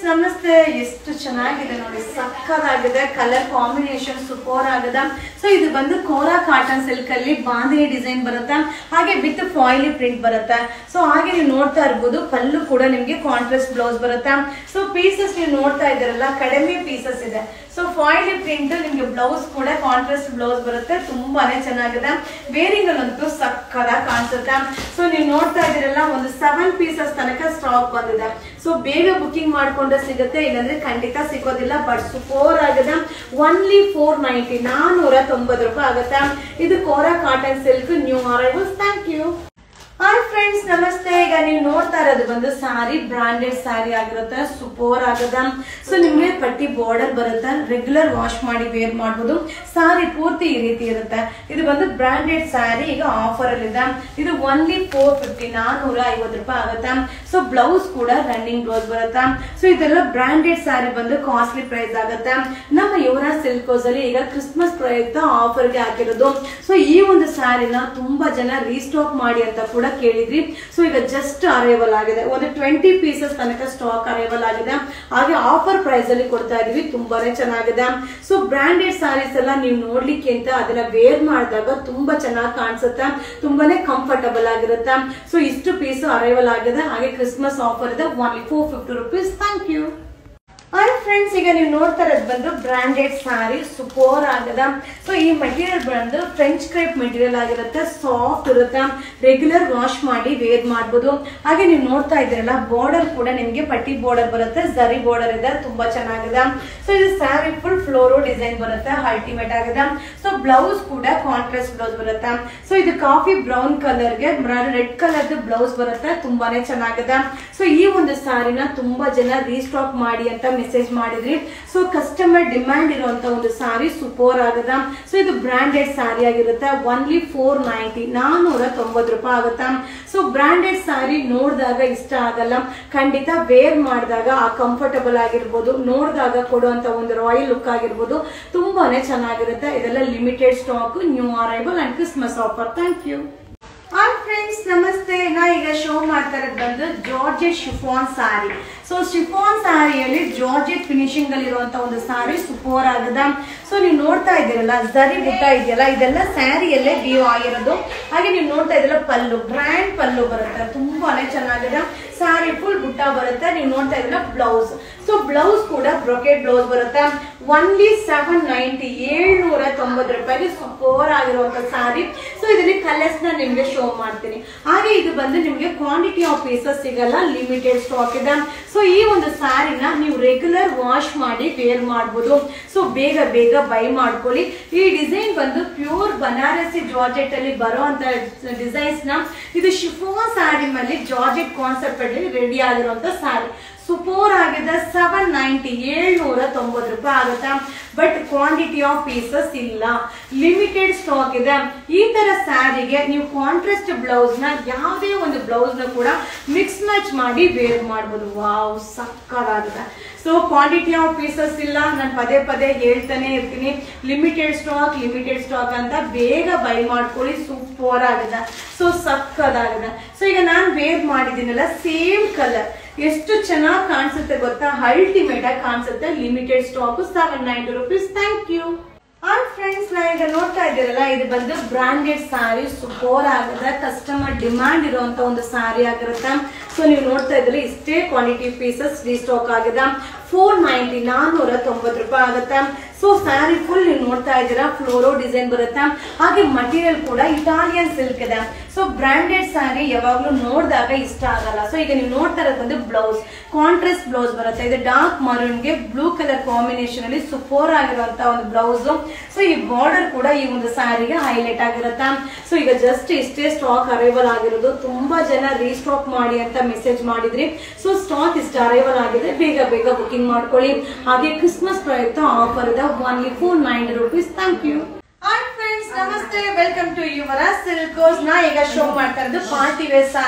ನಮಸ್ತೆ ಎಷ್ಟು ಚೆನ್ನಾಗಿದೆ ನೋಡಿ ಸಕ್ಕದಾಗಿದೆ ಕಲರ್ ಕಾಂಬಿನೇಷನ್ ಸೂಪರ್ ಆಗಿದೆ ಸೊ ಇದು ಬಂದು ಕೋರಾ ಕಾಟನ್ ಸಿಲ್ಕ್ ಅಲ್ಲಿ ಬಾಂಧಿ ಡಿಸೈನ್ ಬರುತ್ತೆ ಹಾಗೆ ವಿತ್ ಫಾಯಿಲಿ ಪ್ರಿಂಟ್ ಬರುತ್ತೆ ಸೊ ಹಾಗೆ ನೀವು ನೋಡ್ತಾ ಇರ್ಬೋದು ಪಲ್ಲು ಕೂಡ ನಿಮ್ಗೆ ಕಾಂಟ್ರಾಸ್ಟ್ ಬ್ಲೌಸ್ ಬರುತ್ತೆ ಸೊ ಪೀಸಸ್ ನೀವು ನೋಡ್ತಾ ಇದ್ದೀರಲ್ಲ ಕಡಿಮೆ ಪೀಸಸ್ ಇದೆ ಸೊ ಫಾಯಿಲಿ ಪ್ರಿಂಟ್ ನಿಮ್ಗೆ ಬ್ಲೌಸ್ ಕೂಡ ಕಾಂಟ್ರಾಸ್ಟ್ ಬ್ಲೌಸ್ ಬರುತ್ತೆ ತುಂಬಾನೇ ಚೆನ್ನಾಗಿದೆ ವೇರಿಂಗ್ ಅಲ್ಲಂತೂ ಸಕ್ಕದಾಗಿ ಕಾಣಿಸುತ್ತೆ ಸೊ ನೀವು ನೋಡ್ತಾ ಇದ್ದೀರಲ್ಲ ಒಂದು ಸೆವೆನ್ ಪೀಸಸ್ ತನಕ ಸ್ಟಾಕ್ ಬಂದಿದೆ ಸೊ ಬೇಗ ಬುಕಿಂಗ್ ಮಾಡ್ಕೊಂಡ್ರೆ ಸಿಗುತ್ತೆ ಇಲ್ಲಾಂದ್ರೆ ಖಂಡಿತ ಸಿಗೋದಿಲ್ಲ ಬಟ್ ಸೂಪರ್ ಆಗಿದೆ ಒನ್ಲಿ ಫೋರ್ ನೈಂಟಿ ನಾನೂರ ತೊಂಬತ್ತು ರೂಪಾಯಿ ಆಗುತ್ತೆ ಇದು ಕೋರಾ cotton silk new arrivals thank you hi friends ನಮಸ್ತೆ ಈಗ ನೀವು ನೋಡ್ತಾ ಇರೋದು ಬಂದು ಸಾರಿ ಬ್ರಾಂಡೆಡ್ ಸಾರಿ ಆಗಿರುತ್ತೆ ಸೂಪರ್ ಆಗದ ಸೊ ನಿಮ್ಗೆ ಪಟ್ಟಿ ಬಾರ್ಡರ್ ಬರುತ್ತೆ ರೆಗ್ಯುಲರ್ ವಾಶ್ ಮಾಡಿ ವೇರ್ ಮಾಡ್ಬೋದು ಸಾರಿ ಪೂರ್ತಿ ಈ ರೀತಿ ಇರುತ್ತೆ ಇದು ಬಂದು ಬ್ರಾಂಡೆಡ್ ಸ್ಯಾರಿ ಈಗ ಆಫರ್ ಅಲ್ಲಿ ಇದೆ ಇದು ಒನ್ಲಿ ಫೋರ್ ಫಿಫ್ಟಿ ನಾನೂರ ಐವತ್ತು ರೂಪಾಯಿ ಆಗುತ್ತೆ ಸೊ ಬ್ಲೌಸ್ ಕೂಡ ರನ್ನಿಂಗ್ ಬ್ಲೌಸ್ ಬರುತ್ತೆ ಸೊ ಇದೆಲ್ಲ ಬ್ರಾಂಡೆಡ್ ಸ್ಯಾರಿ ಬಂದು ಕಾಸ್ಟ್ಲಿ ಪ್ರೈಸ್ ಆಗುತ್ತೆ ನಮ್ಮ ಯುವರಾಜ್ ಸಿಲ್ಕೋಸ್ ಅಲ್ಲಿ ಈಗ ಕ್ರಿಸ್ಮಸ್ ಪ್ರಯುಕ್ತ ಆಫರ್ಗೆ ಹಾಕಿರೋದು ಸೊ ಈ ಒಂದು ಸ್ಯಾರಿನ ತುಂಬಾ ಜನ ರೀಸ್ಟಾಕ್ ಮಾಡಿ ಅಂತ ಕೂಡ ಕೇಳಿದ್ರಿ ಸೊ ಈಗ ಜಸ್ಟ್ ಅರೈವಲ್ ಆಗಿದೆ ಒಂದು ಟ್ವೆಂಟಿ ಪೀಸಸ್ ತನಕ ಸ್ಟಾಕ್ ಅರೈವಲ್ ಆಗಿದೆ ಹಾಗೆ ಆಫರ್ ಪ್ರೈಸ್ ಅಲ್ಲಿ ಕೊಡ್ತಾ ಇದೀವಿ ತುಂಬಾನೇ ಚೆನ್ನಾಗಿದೆ ಸೊ ಬ್ರಾಂಡೆಡ್ ಸ್ಯಾರೀಸ್ ಎಲ್ಲ ನೀವು ನೋಡ್ಲಿಕ್ಕೆ ಅಂತ ಅದನ್ನ ವೇರ್ ಮಾಡಿದಾಗ ತುಂಬಾ ಚೆನ್ನಾಗಿ ಕಾಣಿಸುತ್ತೆ ತುಂಬಾನೇ ಕಂಫರ್ಟಬಲ್ ಆಗಿರುತ್ತೆ ಸೊ ಇಷ್ಟು ಪೀಸ್ ಅರೈವಲ್ ಆಗಿದೆ ಹಾಗೆ ಕ್ರಿಸ್ಮಸ್ ಆಫರ್ ಇದೆ only four fifty rupees thank you hi friends ಈಗ ನೀವು ನೋಡ್ತಾ ಇರೋದು ಬಂದು ಬ್ರಾಂಡೆಡ್ ಸ್ಯಾರಿ ಸೂಪರ್ ಆಗದ ಸೊ ಈ ಮಟೀರಿಯಲ್ ಬಂದು ಫ್ರೆಂಚ್ ಕ್ರೇಪ್ ಮೆಟೀರಿಯಲ್ ಆಗಿರುತ್ತೆ ಸಾಫ್ಟ್ ಇರುತ್ತೆ ರೆಗ್ಯುಲರ್ ವಾಶ್ ಮಾಡಿ ವೇರ್ ಮಾಡ್ಬೋದು ಹಾಗೆ ನೀವು ನೋಡ್ತಾ ಇದ್ದೀರಲ್ಲ ಬಾರ್ಡರ್ ಕೂಡ ನಿಮಗೆ ಪಟ್ಟಿ ಬಾರ್ಡರ್ ಬರುತ್ತೆ ಜರಿ ಬಾರ್ಡರ್ ಇದೆ ತುಂಬಾ ಚೆನ್ನಾಗಿದೆ ಸೊ ಇದು ಸ್ಯಾರಿ ಫುಲ್ ಫ್ಲೋರೋ ಡಿಸೈನ್ ಬರುತ್ತೆ ಅಲ್ಟಿಮೇಟ್ ಆಗಿದೆ ಸೊ ಬ್ಲೌಸ್ ಕೂಡ ಕಾಂಟ್ರಾಸ್ಟ್ ಬ್ಲೌಸ್ ಬರುತ್ತೆ ಸೊ ಇದು ಕಾಫಿ ಬ್ರೌನ್ ಕಲರ್ಗೆ ರೆಡ್ ಕಲರ್ದು ಬ್ಲೌಸ್ ಬರುತ್ತೆ ತುಂಬಾನೇ ಚೆನ್ನಾಗಿದೆ ಸೊ ಈ ಒಂದು ಸ್ಯಾರಿನ ತುಂಬಾ ಜನ ರೀಸ್ಟಾಕ್ ಮಾಡಿ ಅಂತ ಮೆಸೇಜ್ ಮಾಡಿದ್ರಿ ಸೊ ಕಸ್ಟಮರ್ ಡಿಮ್ಯಾಂಡ್ ಇರುವಂತ ಒಂದು ಸಾರಿ ಸೂಪರ್ ಆಗದ ಸೊ ಇದು ಬ್ರಾಂಡೆಡ್ ಸಾರಿ ಆಗಿರುತ್ತೆ ಒನ್ಲಿ ಫೋರ್ ನೈಂಟಿ ನಾನೂರ ತೊಂಬತ್ತು ರೂಪಾಯಿ ಆಗುತ್ತಾ ಸೊ ಬ್ರಾಂಡೆಡ್ ಸಾರಿ ನೋಡಿದಾಗ ಇಷ್ಟ ಆಗಲ್ಲ ಖಂಡಿತ ವೇರ್ ಮಾಡಿದಾಗ ಆ ಕಂಫರ್ಟಬಲ್ ಆಗಿರ್ಬೋದು ನೋಡಿದಾಗ ಕೊಡುವಂತ ಒಂದು ರಾಯಲ್ ಲುಕ್ ಆಗಿರ್ಬೋದು ತುಂಬಾನೇ ಚೆನ್ನಾಗಿರುತ್ತೆ ಇದೆಲ್ಲ limited stock new arrival and Christmas offer thank you hi friends ನಮಸ್ತೆ ನಾ ಈಗ ಶೋ ಮಾಡ್ತಾ ಇರೋದು ಬಂದು georgette chiffon sari so chiffon ಸಾರಿಯಲ್ಲಿ ಜಾರ್ಜೆಟ್ ಫಿನಿಶಿಂಗ್ ಅಲ್ಲಿ ಇರುವಂತ ಒಂದು ಸಾರಿ ಸೂಪರ್ ಆಗದ ಸೊ ನೀವು ನೋಡ್ತಾ ಇದ್ದೀರಲ್ಲ ಜರಿ ಬುಟ್ಟ ಇದೆಯಲ್ಲ ಇದೆಲ್ಲ ಸ್ಯಾರಿಯಲ್ಲೇ ವ್ಯೂ ಆಗಿರೋದು ಹಾಗೆ ನೀವು ನೋಡ್ತಾ ಇದ್ದೀರಲ್ಲ ಪಲ್ಲು ಗ್ರ್ಯಾಂಡ್ ಪಲ್ಲು ಬರುತ್ತೆ ತುಂಬಾನೇ ಚೆನ್ನಾಗಿದೆ ಸಾರಿ ಫುಲ್ ಬುಟ್ಟ ಬರುತ್ತೆ ನೀವು ನೋಡ್ತಾ ಇದ್ದೀರಲ್ಲ ಬ್ಲೌಸ್ ಸೊ ಬ್ಲೌಸ್ ಕೂಡ ಬ್ರೊಕೆಟ್ ಬ್ಲೌಸ್ ಬರುತ್ತೆ ಒನ್ಲಿ ಸೆವೆನ್ ನೈಂಟಿ ಏಳ್ನೂರ ತೊಂಬತ್ತು ರೂಪಾಯಿಗೆ ಸೂಪರ್ ಆಗಿರುವಂತ ಸಾರಿ ಸೊ ಇದರಲ್ಲಿ ಕಲರ್ಸ್ ನ ನಿಮ್ಗೆ ಶೋ ಮಾಡ್ತೀನಿ ಹಾಗೆ ಇದು ಬಂದು ನಿಮ್ಗೆ ಕ್ವಾಂಟಿಟಿ ಆಫ್ ಪೀಸಸ್ ಸಿಗಲ್ಲ ಲಿಮಿಟೆಡ್ ಸ್ಟಾಕ್ ಇದೆ ಸೊ ಈ ಒಂದು ಸ್ಯಾರಿನ ನೀವು ರೆಗ್ಯುಲರ್ ವಾಶ್ ಮಾಡಿ ವೇರ್ ಮಾಡ್ಬೋದು ಸೊ ಬೇಗ ಬೇಗ ಬೈ ಮಾಡ್ಕೊಳ್ಳಿ ಈ ಡಿಸೈನ್ ಬಂದು ಪ್ಯೂರ್ ಬನಾರಸಿ ಜಾರ್ಜೆಟ್ ಅಲ್ಲಿ ಬರುವಂತ ಡಿಸೈನ್ಸ್ ನ ಇದು ಶಿಫೋನ್ ಸ್ಯಾರಿ ಮೇಲೆ ಜಾರ್ಜೆಟ್ ಕಾನ್ಸೆಪ್ಟ್ ಅಲ್ಲಿ ರೆಡಿ ಆಗಿರುವಂತ ಸ್ಯಾರಿ ಸೂಪರ್ ಆಗಿದೆ ಸೆವೆನ್ ನೈಂಟಿ ಏಳ್ನೂರ ತೊಂಬತ್ತು ರೂಪಾಯಿ ಆಗುತ್ತಾ ಬಟ್ ಕ್ವಾಂಟಿಟಿ ಆಫ್ ಪೀಸಸ್ ಇಲ್ಲ ಲಿಮಿಟೆಡ್ ಸ್ಟಾಕ್ ಇದೆ ಈ ತರ ಸ್ಯಾರಿಗೆ ನೀವು ಕಾಂಟ್ರಾಸ್ಟ್ ಬ್ಲೌಸ್ ನ ಯಾವುದೇ ಒಂದು ಬ್ಲೌಸ್ ನ ಕೂಡ ಮಿಕ್ಸ್ ಮ್ಯಾಚ್ ಮಾಡಿ ವೇರ್ ಮಾಡ್ಬೋದು ವಾವ್ ಸಕ್ಕದಾಗಿದೆ ಸೊ ಕ್ವಾಂಟಿಟಿ ಆಫ್ ಪೀಸಸ್ ಇಲ್ಲ ನಾನು ಪದೇ ಪದೇ ಹೇಳ್ತಾನೆ ಇರ್ತೀನಿ ಲಿಮಿಟೆಡ್ ಸ್ಟಾಕ್ ಲಿಮಿಟೆಡ್ ಸ್ಟಾಕ್ ಅಂತ ಬೇಗ ಬೈ ಮಾಡ್ಕೊಳ್ಳಿ ಸೂಪರ್ ಆಗಿದೆ ಸೊ ಸಕ್ಕದಾಗಿದೆ ಸೊ ಈಗ ನಾನು ವೇರ್ ಮಾಡಿದ್ದೀನಲ್ಲ ಸೇಮ್ ಕಲರ್ ಎಷ್ಟು ಚೆನ್ನಾಗಿ ಕಾಣಿಸುತ್ತೆ ಗೊತ್ತಾ ಅಲ್ಟಿಮೇಟ್ ಆಗಿ ಕಾಣಿಸುತ್ತೆ limited stock seven ninety rupees thank you hi friends ನಾ ಈಗ ನೋಡ್ತಾ ಇದ್ದೀರಲ್ಲ ಇದು ಬಂದು ಬ್ರಾಂಡೆಡ್ ಸಾರಿ ಸೂಪರ್ ಆಗಿದೆ ಕಸ್ಟಮರ್ ಡಿಮಾಂಡ್ ಇರುವಂತ ಒಂದು ಸಾರಿ ಆಗಿರುತ್ತೆ ಸೊ ನೀವು ನೋಡ್ತಾ ಇದ್ರೆ ಇಷ್ಟೇ ಕ್ವಾಂಟಿಟಿ ಪೀಸಸ್ ರೀಸ್ಟಾಕ್ ಆಗಿದೆ ಫೋರ್ ನೈಂಟಿ ನಾನ್ನೂರ ತೊಂಬತ್ತು ರೂಪಾಯಿ ಆಗುತ್ತೆ ಸೊ ಸ್ಯಾರಿ ಫುಲ್ ನೀವು ನೋಡ್ತಾ ಇದ್ದೀರಾ ಫ್ಲೋರೋ ಡಿಸೈನ್ ಬರುತ್ತೆ ಹಾಗೆ ಮಟೀರಿಯಲ್ ಕೂಡ ಇಟಾಲಿಯನ್ ಸಿಲ್ಕ್ ಇದೆ ಸೊ ಬ್ರಾಂಡೆಡ್ ಸ್ಯಾರಿ ಯಾವಾಗ್ಲೂ ನೋಡಿದಾಗ ಇಷ್ಟ ಆಗಲ್ಲ ಸೊ ಈಗ ನೀವು ನೋಡ್ತಾ ಇರೋದು ಬಂದು ಬ್ಲೌಸ್ ಕಾಂಟ್ರಾಸ್ಟ್ ಬ್ಲೌಸ್ ಬರುತ್ತೆ ಇದು ಡಾರ್ಕ್ ಮರೂನ್ಗೆ ಬ್ಲೂ ಕಲರ್ ಕಾಂಬಿನೇಷನ್ ಅಲ್ಲಿ ಸೂಪರ್ ಆಗಿರುವಂತ ಒಂದು ಬ್ಲೌಸ್ ಸೊ ಈ ಬಾರ್ಡರ್ ಕೂಡ ಈ ಒಂದು ಸ್ಯಾರಿಗೆ ಹೈಲೈಟ್ ಆಗಿರುತ್ತೆ ಸೊ ಈಗ ಜಸ್ಟ್ ಇಷ್ಟೇ ಸ್ಟಾಕ್ ಅರೈವಲ್ ಆಗಿರೋದು ತುಂಬಾ ಜನ ರೀಸ್ಟಾಕ್ ಮಾಡಿ ಅಂತ ಮೆಸೇಜ್ ಮಾಡಿದ್ರಿ ಸೊ ಸ್ಟಾಕ್ ಇಷ್ಟ ಅರೈವಲ್ ಆಗಿದೆ ಬೇಗ ಬೇಗ ಬುಕಿಂಗ್ ಮಾಡ್ಕೊಳ್ಳಿ ಹಾಗೆ ಕ್ರಿಸ್ಮಸ್ ಪ್ರಯುಕ್ತ ಆಫರ್ ಇದೆ only four nine rupees thank you hi friends namaste welcome to your ಸಿಲ್ಕೋಸ್ ನಾ ಈಗ ಶೋ ಮಾಡ್ತಾ ಇರೋದು ಪಾರ್ಟಿ ವೇರ್ ಸಾರಿ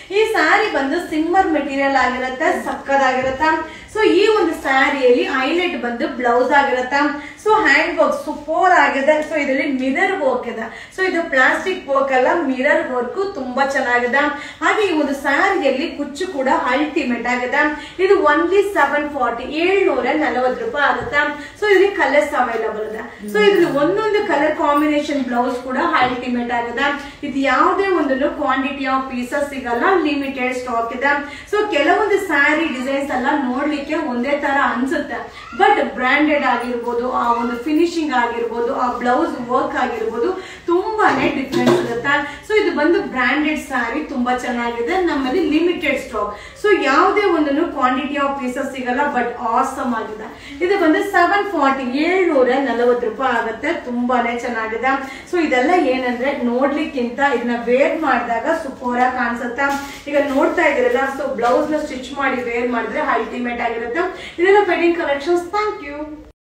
ಈ ಸ್ಯಾರಿ ಬಂದು ಸಿಮ್ಮರ್ ಮೆಟೀರಿಯಲ್ ಆಗಿರುತ್ತೆ ಸಕ್ಕದಾಗಿರುತ್ತೆ ಸೊ ಈ ಒಂದು ಸ್ಯಾರಿಯಲ್ಲಿ ಹೈಲೈಟ್ ಬಂದು ಬ್ಲೌಸ್ ಆಗಿರುತ್ತೆ ಸೊ ಹ್ಯಾಂಡ್ ವರ್ಕ್ ಸೂಪರ್ ಆಗಿದೆ ಸೊ ಇದರಲ್ಲಿ ಮಿರರ್ ವರ್ಕ್ ಇದೆ ಸೊ ಇದು ಪ್ಲಾಸ್ಟಿಕ್ ವರ್ಕ್ ಅಲ್ಲ ಮಿರರ್ ವರ್ಕ್ ತುಂಬಾ ಚೆನ್ನಾಗಿದೆ ಹಾಗೆ ಈ ಒಂದು ಸ್ಯಾರಿಯಲ್ಲಿ ಕುಚ್ಚು ಕೂಡ ಅಲ್ಟಿಮೇಟ್ ಆಗಿದೆ ಇದು ಒನ್ಲಿ ಸೆವೆನ್ ಫಾರ್ಟಿ ಏಳ್ನೂರ ನಲವತ್ತು ರೂಪಾಯಿ ಆಗುತ್ತೆ ಸೊ ಇದರಲ್ಲಿ ಕಲರ್ಸ್ ಅವೈಲಬಲ್ ಇದೆ ಸೊ ಇದ್ರಲ್ಲಿ ಒಂದೊಂದು ಕಲರ್ ಕಾಂಬಿನೇಷನ್ ಬ್ಲೌಸ್ ಕೂಡ ಅಲ್ಟಿಮೇಟ್ ಆಗಿದೆ ಇದು ಯಾವುದೇ ಒಂದು ಕ್ವಾಂಟಿಟಿ ಆಫ್ ಪೀಸಸ್ ಸಿಗಲ್ಲ ಲಿಮಿಟೆಡ್ ಸ್ಟಾಕ್ ಇದೆ ಸೊ ಕೆಲವೊಂದು ಸ್ಯಾರಿ ಡಿಸೈನ್ಸ್ ಎಲ್ಲ ನೋಡ್ಲಿಕ್ಕೆ ಒಂದೇ ತರ ಅನ್ಸುತ್ತೆ ಬಟ್ ಬ್ರಾಂಡೆಡ್ ಆಗಿರ್ಬೋದು ಆ ಒಂದು ಫಿನಿಶಿಂಗ್ ಆಗಿರ್ಬೋದು ಆ ಬ್ಲೌಸ್ ವರ್ಕ್ ಆಗಿರ್ಬೋದು ತುಂಬಾನೇ ಡಿಫ್ರೆನ್ಸ್ ಇರುತ್ತೆ ಸೊ ಇದು ಬಂದು ಬ್ರಾಂಡೆಡ್ ಸ್ಯಾರಿ ತುಂಬಾ ಚೆನ್ನಾಗಿದೆ ನಮ್ಮಲ್ಲಿ ಲಿಮಿಟೆಡ್ ಸ್ಟಾಕ್ ಸೊ ಯಾವುದೇ ಒಂದು ಕ್ವಾಂಟಿಟಿ ಆಫ್ ಪೀಸಸ್ ಸಿಗಲ್ಲ ಬಟ್ ಆಸಮ್ ಆಗಿದೆ ಇದು ಬಂದು ಸೆವೆನ್ ಫಾರ್ಟಿ ಏಳ್ನೂರ ನಲವತ್ತು ರೂಪಾಯಿ ಆಗುತ್ತೆ ತುಂಬಾನೇ ಚೆನ್ನಾಗಿದೆ ಸೊ ಇದೆಲ್ಲ ಏನಂದ್ರೆ ನೋಡ್ಲಿಕ್ಕಿಂತ ಇದನ್ನ ವೇರ್ ಮಾಡಿದಾಗ ಸೂಪರ್ ಆಗಿ ಕಾಣಿಸುತ್ತೆ ಈಗ ನೋಡ್ತಾ ಇದ್ದೀರಲ್ಲ ಸೊ ಬ್ಲೌಸ್ ನ ಸ್ಟಿಚ್ ಮಾಡಿ ವೇರ್ ಮಾಡಿದ್ರೆ ಅಲ್ಟಿಮೇಟ್ ಆಗಿರುತ್ತೆ ಇದೆಲ್ಲ ವೆಡ್ಡಿಂಗ್ ಕಲೆಕ್ಷನ್ಸ್ ಥ್ಯಾಂಕ್ ಯು